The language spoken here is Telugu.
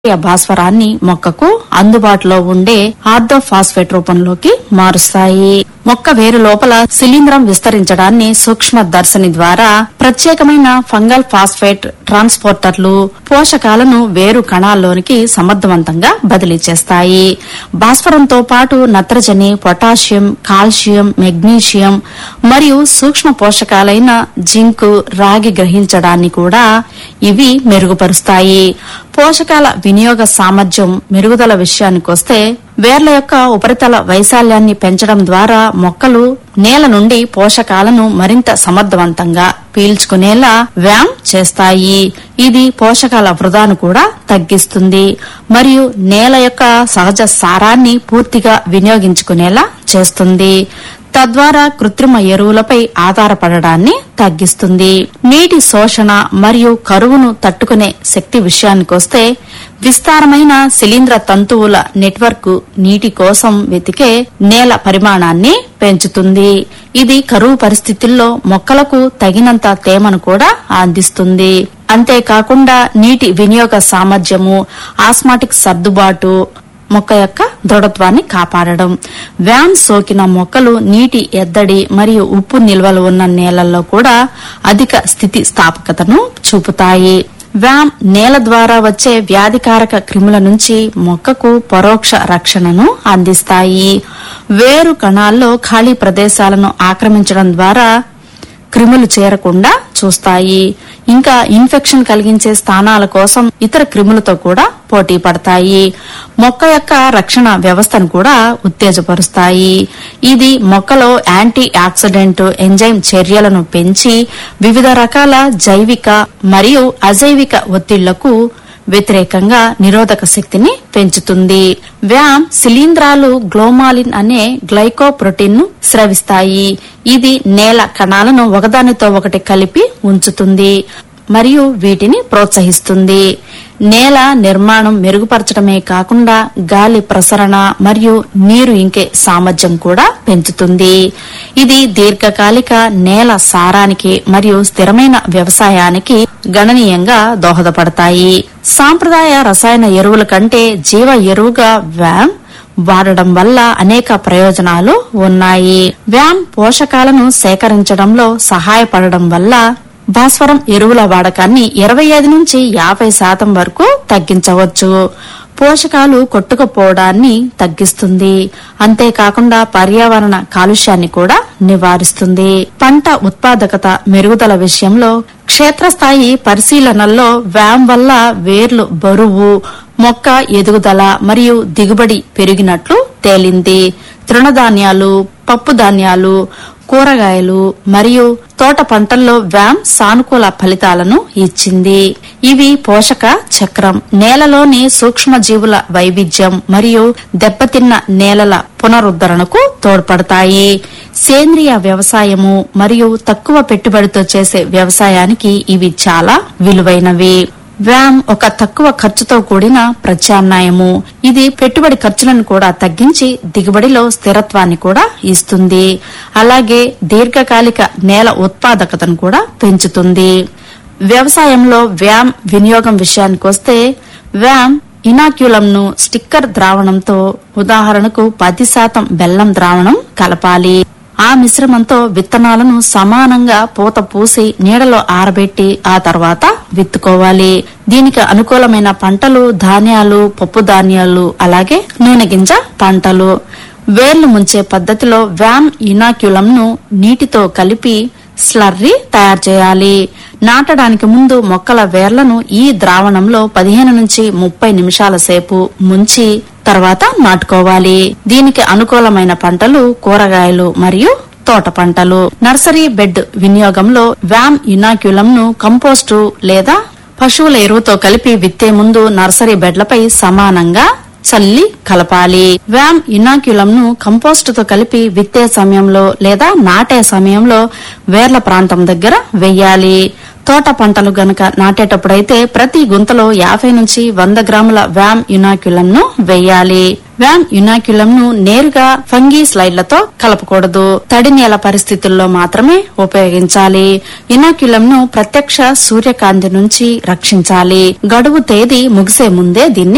సేంద్రియ భాస్వరాన్ని మొక్కకు అందుబాటులో ఉండే ఆర్థోఫాస్ఫేట్ రూపంలోకి మారుస్తాయి మొక్క వేరు లోపల శిలీంధ్రం విస్తరించడాన్ని సూక్ష్మ దర్శని ద్వారా ప్రత్యేకమైన ఫంగల్ ఫాస్ఫేట్ ట్రాన్స్పోర్టర్లు పోషకాలను వేరు కణాల్లోనికి సమర్థవంతంగా బదిలీ చేస్తాయి భాస్వరంతో పాటు నత్రజని పొటాషియం కాల్షియం మెగ్నీషియం మరియు సూక్ష్మ పోషకాలైన జింకు రాగి గ్రహించడాన్ని కూడా ఇవి మెరుగుపరుస్తాయి పోషకాల వినియోగ సామర్థ్యం మెరుగుదల విషయానికొస్తే వేర్ల యొక్క ఉపరితల వైశాల్యాన్ని పెంచడం ద్వారా మొక్కలు నేల నుండి పోషకాలను మరింత సమర్థవంతంగా పీల్చుకునేలా వ్యామ్ చేస్తాయి ఇది పోషకాల వృధాను కూడా తగ్గిస్తుంది మరియు నేల యొక్క సహజ సారాన్ని పూర్తిగా వినియోగించుకునేలా చేస్తుంది తద్వారా కృత్రిమ ఎరువులపై ఆధారపడడాన్ని తగ్గిస్తుంది నీటి శోషణ మరియు కరువును తట్టుకునే శక్తి విషయానికొస్తే విస్తారమైన శిలీంద్ర తంతువుల నెట్వర్క్ నీటి కోసం వెతికే నేల పరిమాణాన్ని పెంచుతుంది ఇది కరువు పరిస్థితుల్లో మొక్కలకు తగినంత తేమను కూడా అందిస్తుంది అంతేకాకుండా నీటి వినియోగ సామర్థ్యము ఆస్మాటిక్ సర్దుబాటు మొక్క యొక్క దృఢత్వాన్ని కాపాడడం వ్యాన్ సోకిన మొక్కలు నీటి ఎద్దడి మరియు ఉప్పు నిల్వలు ఉన్న నేలల్లో కూడా అధిక స్థితి స్థాపకతను చూపుతాయి వ్యామ్ నేల ద్వారా వచ్చే వ్యాధికారక క్రిముల నుంచి మొక్కకు పరోక్ష రక్షణను అందిస్తాయి వేరు కణాల్లో ఖాళీ ప్రదేశాలను ఆక్రమించడం ద్వారా క్రిములు చేరకుండా చూస్తాయి ఇంకా ఇన్ఫెక్షన్ కలిగించే స్థానాల కోసం ఇతర క్రిములతో కూడా పోటీ పడతాయి మొక్క యొక్క రక్షణ వ్యవస్థను కూడా ఉత్తేజపరుస్తాయి ఇది మొక్కలో యాంటీ ఆక్సిడెంట్ ఎంజైమ్ చర్యలను పెంచి వివిధ రకాల జైవిక మరియు అజైవిక ఒత్తిళ్లకు వ్యతిరేకంగా నిరోధక శక్తిని పెంచుతుంది వ్యామ్ శిలీంధ్రాలు గ్లోమాలిన్ అనే గ్లైకోప్రోటీన్ ను స్రవిస్తాయి ఇది నేల కణాలను ఒకదానితో ఒకటి కలిపి ఉంచుతుంది మరియు వీటిని ప్రోత్సహిస్తుంది నేల నిర్మాణం మెరుగుపరచడమే కాకుండా గాలి ప్రసరణ మరియు నీరు ఇంకే సామర్థ్యం కూడా పెంచుతుంది ఇది దీర్ఘకాలిక నేల సారానికి మరియు స్థిరమైన వ్యవసాయానికి గణనీయంగా దోహదపడతాయి సాంప్రదాయ రసాయన ఎరువుల కంటే జీవ ఎరువుగా వ్యామ్ వాడడం వల్ల అనేక ప్రయోజనాలు ఉన్నాయి వ్యామ్ పోషకాలను సేకరించడంలో సహాయపడడం వల్ల భాస్వరం ఎరువుల వాడకాన్ని ఇరవై ఐదు నుంచి యాభై శాతం వరకు తగ్గించవచ్చు పోషకాలు కొట్టుకుపోవడాన్ని తగ్గిస్తుంది అంతేకాకుండా పర్యావరణ కాలుష్యాన్ని కూడా నివారిస్తుంది పంట ఉత్పాదకత మెరుగుదల విషయంలో క్షేత్రస్థాయి పరిశీలనల్లో వ్యామ్ వల్ల వేర్లు బరువు మొక్క ఎదుగుదల మరియు దిగుబడి పెరిగినట్లు తేలింది తృణధాన్యాలు పప్పు ధాన్యాలు కూరగాయలు మరియు తోట పంటల్లో వ్యామ్ సానుకూల ఫలితాలను ఇచ్చింది ఇవి పోషక చక్రం నేలలోని సూక్ష్మజీవుల వైవిధ్యం మరియు దెబ్బతిన్న నేలల పునరుద్ధరణకు తోడ్పడతాయి సేంద్రియ వ్యవసాయము మరియు తక్కువ పెట్టుబడితో చేసే వ్యవసాయానికి ఇవి చాలా విలువైనవి వ్యామ్ ఒక తక్కువ ఖర్చుతో కూడిన ప్రత్యామ్నాయము ఇది పెట్టుబడి ఖర్చులను కూడా తగ్గించి దిగుబడిలో స్థిరత్వాన్ని కూడా ఇస్తుంది అలాగే దీర్ఘకాలిక నేల ఉత్పాదకతను కూడా పెంచుతుంది వ్యవసాయంలో వ్యామ్ వినియోగం విషయానికొస్తే వ్యామ్ ఇనాక్యులంను స్టిక్కర్ ద్రావణంతో ఉదాహరణకు పది శాతం బెల్లం ద్రావణం కలపాలి ఆ మిశ్రమంతో విత్తనాలను సమానంగా పూత పూసి నీడలో ఆరబెట్టి ఆ తర్వాత విత్తుకోవాలి దీనికి అనుకూలమైన పంటలు ధాన్యాలు పప్పు ధాన్యాలు అలాగే నూనె గింజ పంటలు వేర్లు ముంచే పద్ధతిలో వ్యామ్ ఇనాక్యులంను నీటితో కలిపి స్లర్రీ తయారు చేయాలి నాటడానికి ముందు మొక్కల వేర్లను ఈ ద్రావణంలో పదిహేను నుంచి ముప్పై నిమిషాల సేపు ముంచి తర్వాత నాటుకోవాలి దీనికి అనుకూలమైన పంటలు కూరగాయలు మరియు తోట పంటలు నర్సరీ బెడ్ వినియోగంలో వ్యామ్ ఇనాక్యులం ను కంపోస్టు లేదా పశువుల ఎరువుతో కలిపి విత్తే ముందు నర్సరీ బెడ్లపై సమానంగా చల్లి కలపాలి వ్యామ్ ఇనాక్యులం ను కంపోస్ట్ తో కలిపి విత్తే సమయంలో లేదా నాటే సమయంలో వేర్ల ప్రాంతం దగ్గర వెయ్యాలి తోట పంటలు గనక నాటేటప్పుడైతే ప్రతి గుంతలో యాభై నుంచి వంద గ్రాముల వ్యామ్ ఇనాక్యులం ను వెయ్యాలి వ్యామ్ ఇనాక్యులం ను నేరుగా ఫంగీ స్లైడ్లతో కలపకూడదు తడి నేల పరిస్థితుల్లో మాత్రమే ఉపయోగించాలి ఇనాక్యులం ను ప్రత్యక్ష సూర్యకాంతి నుంచి రక్షించాలి గడువు తేదీ ముగిసే ముందే దీన్ని